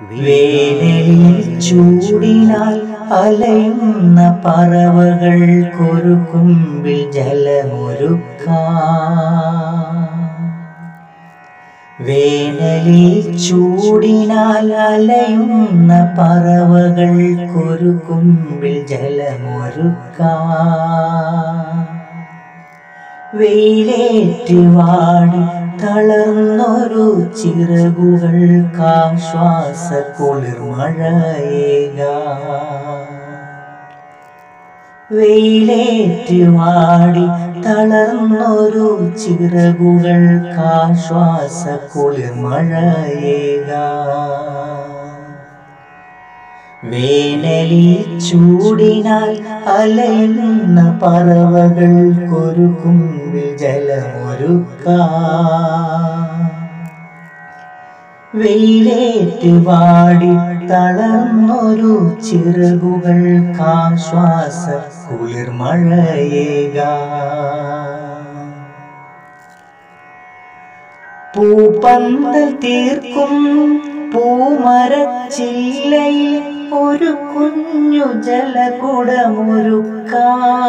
വേനലിൽ ചൂടിനാൽ അലയുന്ന പറവകൾക്കൊരു കുമ്പിൽ ജലമൊരുക്കാം വേനലിൽ ചൂടിനാൽ അലയുന്ന പറവകൾക്കൊരു കുമ്പിൽ ജലമൊരുക്കാം വെയിലേറ്റ് വാടി തളർന്നൊരു ചിറകുകൾക്കാശ്വാസ കുളിർമഴയേക വെയിലേറ്റ് വാടി തളർന്നൊരു ചിറകുകൾക്കാശ്വാസ കുളിർമഴയേക വേനലിൽ ചൂടിനാൽ അലയുന്ന പറവകൾക്കൊരു കുമ്പിൽ ജലമൊരുക്കാം വെയിലേറ്റ് വാടി തളർന്നൊരു ചിറകുകൾക്കാശ്വാസ കുളിർമഴയേക പൂപ്പന്തൽ തീർക്കും പൂമരച്ചില്ലയിൽ ഒരു കുഞ്ഞു ജലകുടമൊരുക്ക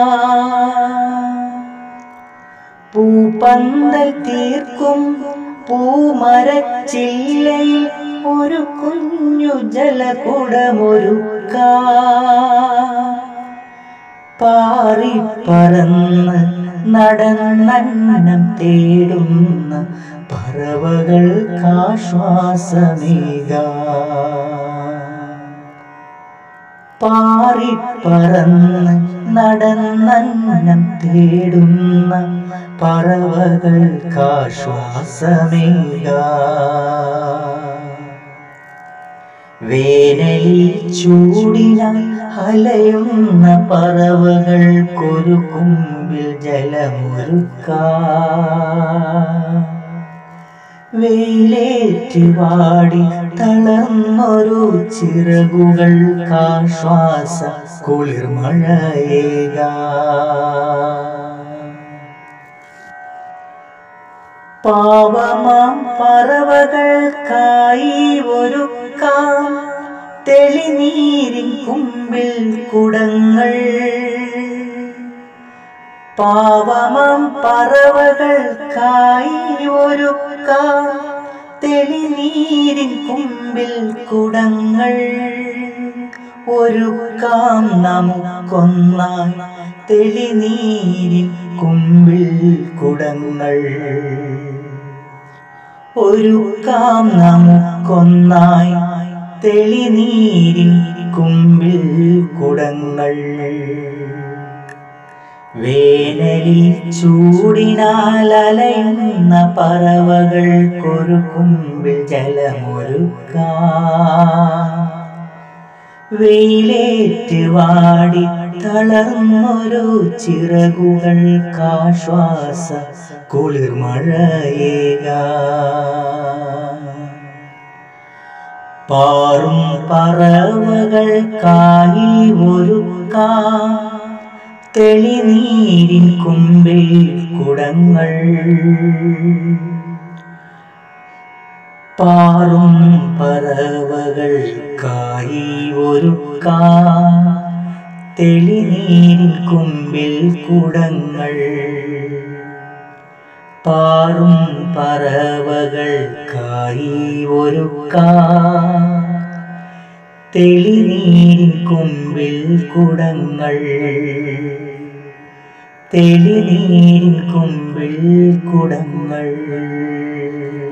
പൂപ്പന്തൽ തീർക്കും പൂമരച്ചില്ലയിൽ ഒരു കുഞ്ഞു ജലകുടമൊരുക്ക പാറിപ്പറന്ന് നടന്നന്നം തേടുന്ന പറവകൾക്കാശ്വാസമേക പാറിപ്പറന്ന് നടന്നന്നം തേടുന്ന പറവകൾക്കാശ്വാസമേക വേനലിൽ ചൂടിനാൽ അലയുന്ന പറവകൾക്കൊരു കുമ്പിൽ ജലമൊരുക്കാം വെയിലേറ്റ് വാടി തളർന്നൊരു ചിറകുകൾക്കാശ്വാസ കുളിർമഴയേക പാവമാം പറവകൾക്കായി ഒരുക്കാം തെളിനീരിൻ കുമ്പിൽ കുടങ്ങൾ പാവമാം പറവകൾക്കായി ഒരുക്കാം തെളിനീരിൻ കുമ്പിൽ കുടങ്ങൾ ഒരുക്കാം നമുക്കൊന്നായി തെളിനീരിൻ കുമ്പിൽ കുടങ്ങൾ ഒരുക്കാം നമുക്കൊന്നായി തെളിനീരിൻ കുമ്പിൽ കുടങ്ങൾ വേനലിൽ ചൂടിനാൽ അലയുന്ന പറവകൾക്കൊരു കുമ്പിൽ ജലമൊരുക്കാം വെയിലേറ്റ് വാടി തളർന്നൊരു ചിറകുകൾക്കാശ്വാസ കുളിർമഴയേക പാറും പറവകൾക്കായി ഒരുക്കാം തെളിനീരിൻ കുമ്പിൽ കുടങ്ങൾ പാറും പറവകൾക്കായി ഒരുക്കാം തെളിനീരിൻ കുമ്പിൽ കുടങ്ങൾ പാറും പറവകൾക്കായി ഒരുക്കാം തെളിനീരിൻ കുമ്പിൽ കുടങ്ങൾ തെളിനീരിൻ കുമ്പിൽ കുടങ്ങൾ